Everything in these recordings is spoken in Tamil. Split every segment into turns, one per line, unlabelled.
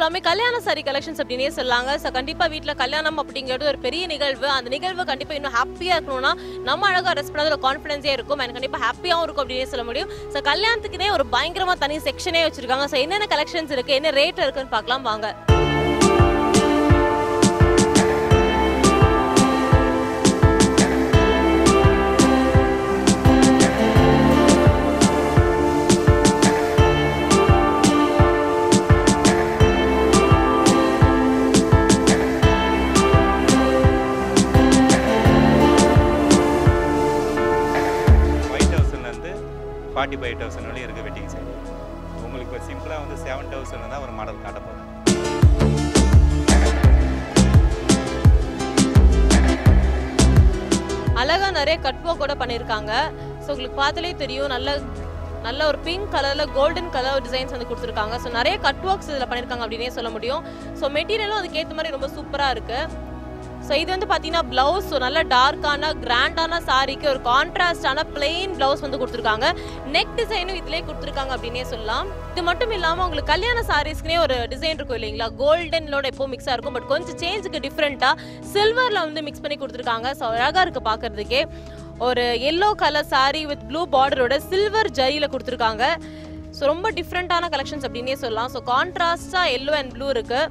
எல்லாமே கல்யாண சாரி கலெக்ஷன்ஸ் அப்படின்னே சொல்லாங்க ஸோ கண்டிப்பா வீட்ல கல்யாணம் அப்படிங்கிறது ஒரு பெரிய நிகழ்வு அந்த நிகழ்வு கண்டிப்பா இன்னும் ஹாப்பியா இருக்கணும்னா நம்ம அழகா ட்ரெஸ் பண்ணது ஒரு கான்ஃபிடன்ஸே இருக்கும் எனக்கு கண்டிப்பா ஹாப்பியாவும் இருக்கும் அப்படின்னே சொல்ல முடியும் ஸோ கல்யாணத்துக்குனே ஒரு பயங்கரமா தனி செக்ஷனே வச்சிருக்காங்க ஸோ என்னென்ன கலெக்ஷன்ஸ் இருக்கு என்ன ரேட் இருக்குன்னு பார்க்கலாம் வாங்க
ஃபைவ் தௌசண்ட்லேருந்து ஃபார்ட்டி ஃபைவ் தௌசண்ட் வரையும் இருக்குது வெட்டிங் சைடு உங்களுக்கு இப்போ சிம்பிளாக வந்து செவன் தௌசண்ட் தான் ஒரு மாடல் காட்ட போகிறேன்
அழகா நிறைய கட் ஒர்க் கூட பண்ணியிருக்காங்க ஸோ உங்களுக்கு பார்த்தாலே தெரியும் நல்ல நல்ல ஒரு பிங்க் கலர்ல கோல்டன் கலர் டிசைன்ஸ் வந்து கொடுத்துருக்காங்க ஸோ நிறைய கட் ஒர்க்ஸ் இதில் பண்ணியிருக்காங்க அப்படின்னே சொல்ல முடியும் ஸோ மெட்டீரியலும் அதுக்கேற்ற மாதிரி ரொம்ப சூப்பராக இருக்கு ஸோ இது வந்து பார்த்தீங்கன்னா பிளவுஸ் ஸோ நல்ல டார்க்கான கிராண்டான சாரிக்கு ஒரு கான்ட்ராஸ்டான பிளெயின் பிளவுஸ் வந்து கொடுத்துருக்காங்க நெக் டிசைனும் இதிலே கொடுத்துருக்காங்க அப்படின்னே சொல்லலாம் இது மட்டும் இல்லாமல் உங்களுக்கு கல்யாண சாரீஸ்க்குனே ஒரு டிசைன் இருக்கும் இல்லைங்களா கோல்டனோட எப்போ மிக்ஸாக இருக்கும் பட் கொஞ்சம் சேஞ்சுக்கு டிஃப்ரெண்ட்டாக சில்வரில் வந்து மிக்ஸ் பண்ணி கொடுத்துருக்காங்க ஸோ அழகாக இருக்குது பார்க்கறதுக்கே ஒரு yellow colour saree with blue பார்டரோட சில்வர் ஜரியில் கொடுத்துருக்காங்க ஸோ ரொம்ப டிஃப்ரெண்ட்டான கலெக்ஷன்ஸ் அப்படின்னே சொல்லலாம் ஸோ கான்ட்ராஸ்டாக எல்லோ அண்ட் ப்ளூ இருக்குது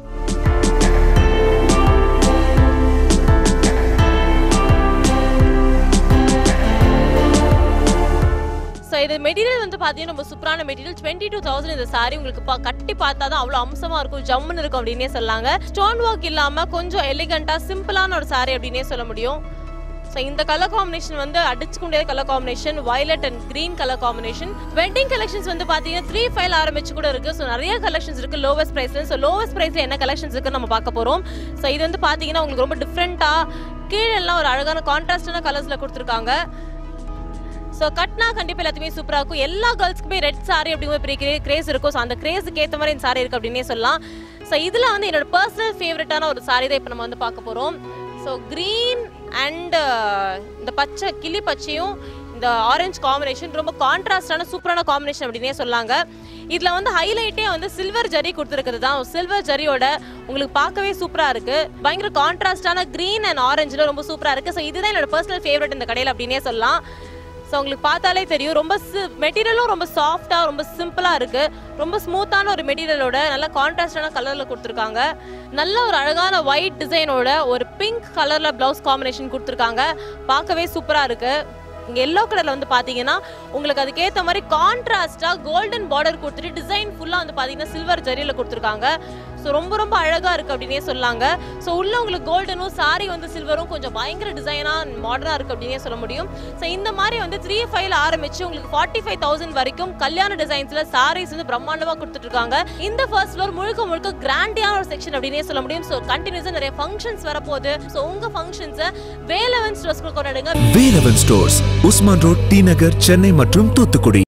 ஸோ இது மெட்டீரியல் வந்து பார்த்தீங்கன்னா ரொம்ப சூப்பரான மெட்டீரியல் டுவெண்ட்டி டூ தௌசண்ட் இந்த சாரி உங்களுக்கு பா கட்டி பார்த்தா தான் அவ்வளோ அம்சமாக இருக்கும் ஜம்முன்னு இருக்கும் அப்படின்னே சொல்லாங்க ஸ்டோன் ஒர்க் இல்லாமல் கொஞ்சம் எலிகண்ட்டாக சிம்பிளான ஒரு சாரி அப்படின்னே சொல்ல முடியும் ஸோ இந்த கலர் காம்பினேஷன் வந்து அடிச்சுக்க முடியாத colour combination violet and green colour combination wedding collections வந்து பார்த்தீங்கன்னா த்ரீ ஃபைல் ஆரம்பிச்சு கூட இருக்கு ஸோ நிறைய கலெக்ஷன்ஸ் இருக்கு லோவஸ்ட் ப்ரைஸ்ல ஸோ லோவஸ்ட் ப்ரைஸ்ல என்ன கலெக்ஷன்ஸ் இருக்குன்னு நம்ம பார்க்க போறோம் ஸோ இது வந்து பார்த்தீங்கன்னா உங்களுக்கு ரொம்ப டிஃப்ரெண்ட்டாக கீழெல்லாம் ஒரு அழகான கான்ட்ராஸ்டான கலர்ஸ்ல கொடுத்துருக்காங்க ஸோ கட்னா கண்டிப்பாக எல்லாத்தையுமே சூப்பராக இருக்கும் எல்லா கேர்ள்ஸ்க்குமே ரெட் சாரி அப்படிங்கிற பெரிய கிரேஸ் இருக்கும் ஸோ அந்த கிரேஸுக்கு ஏற்ற மாதிரி இந்த சாரி இருக்கு அப்படின்னே சொல்லலாம் ஸோ இதில் வந்து என்னோட பர்சனல் ஃபேவரட்டான ஒரு சாரி தான் இப்போ நம்ம வந்து பார்க்க போகிறோம் ஸோ க்ரீன் அண்ட் இந்த பச்சை கிளி பச்சையும் இந்த ஆரஞ்சு காம்பினேஷன் ரொம்ப கான்ட்ராஸ்டான சூப்பரான காம்பினேஷன் அப்படின்னே சொல்லாங்க இதில் வந்து ஹைலைட்டே வந்து சில்வர் ஜரி கொடுத்துருக்குறது தான் சில்வர் ஜரியோட உங்களுக்கு பார்க்கவே சூப்பராக இருக்கு பயங்கர கான்ட்ராஸ்டான க்ரீன் அண்ட் ஆரஞ்சில் ரொம்ப சூப்பராக இருக்கு ஸோ இதுதான் என்னோட பர்சனல் ஃபேவரட் இந்த கடையில் அப்படின்னே சொல்லலாம் ஸோ உங்களுக்கு பார்த்தாலே தெரியும் ரொம்ப மெட்டீரியலும் ரொம்ப சாஃப்டாக ரொம்ப சிம்பிளாக இருக்குது ரொம்ப ஸ்மூத்தான ஒரு மெட்டீரியலோட நல்ல கான்ட்ராஸ்டான கலரில் கொடுத்துருக்காங்க நல்ல ஒரு அழகான ஒயிட் டிசைனோட ஒரு பிங்க் கலரில் ப்ளவுஸ் காம்பினேஷன் கொடுத்துருக்காங்க பார்க்கவே சூப்பராக இருக்குது இங்கே எல்லோ கலரில் வந்து பார்த்தீங்கன்னா உங்களுக்கு அதுக்கேற்ற மாதிரி கான்ட்ராஸ்டாக கோல்டன் பார்டர் கொடுத்துட்டு டிசைன் ஃபுல்லாக வந்து பார்த்தீங்கன்னா சில்வர் ஜரியில் கொடுத்துருக்காங்க ஸோ ரொம்ப ரொம்ப அழகாக இருக்குது அப்படின்னே சொல்லாங்க ஸோ உள்ள உங்களுக்கு கோல்டனும் சாரி வந்து சில்வரும் கொஞ்சம் பயங்கர டிசைனாக மாடர்னாக இருக்குது அப்படின்னே சொல்ல முடியும் ஸோ இந்த மாதிரி வந்து த்ரீ ஃபைவ்ல ஆரம்பிச்சு உங்களுக்கு ஃபார்ட்டி ஃபைவ் தௌசண்ட் வரைக்கும் கல்யாண டிசைன்ஸில் சாரீஸ் வந்து பிரம்மாண்டமாக கொடுத்துட்ருக்காங்க இந்த ஃபர்ஸ்ட் ஃப்ளோர் முழுக்க முழுக்க கிராண்டியான ஒரு செக்ஷன் அப்படின்னே சொல்ல முடியும் ஸோ கண்டினியூஸாக நிறைய ஃபங்க்ஷன்ஸ் வரப்போகுது ஸோ உங்கள் ஃபங்க்ஷன்ஸை வேலவன் ஸ்ட்ரெஸ் கொண்டாடுங்க
Velavan stores Usman road T Nagar Chennai மற்றும் தூத்துக்குடி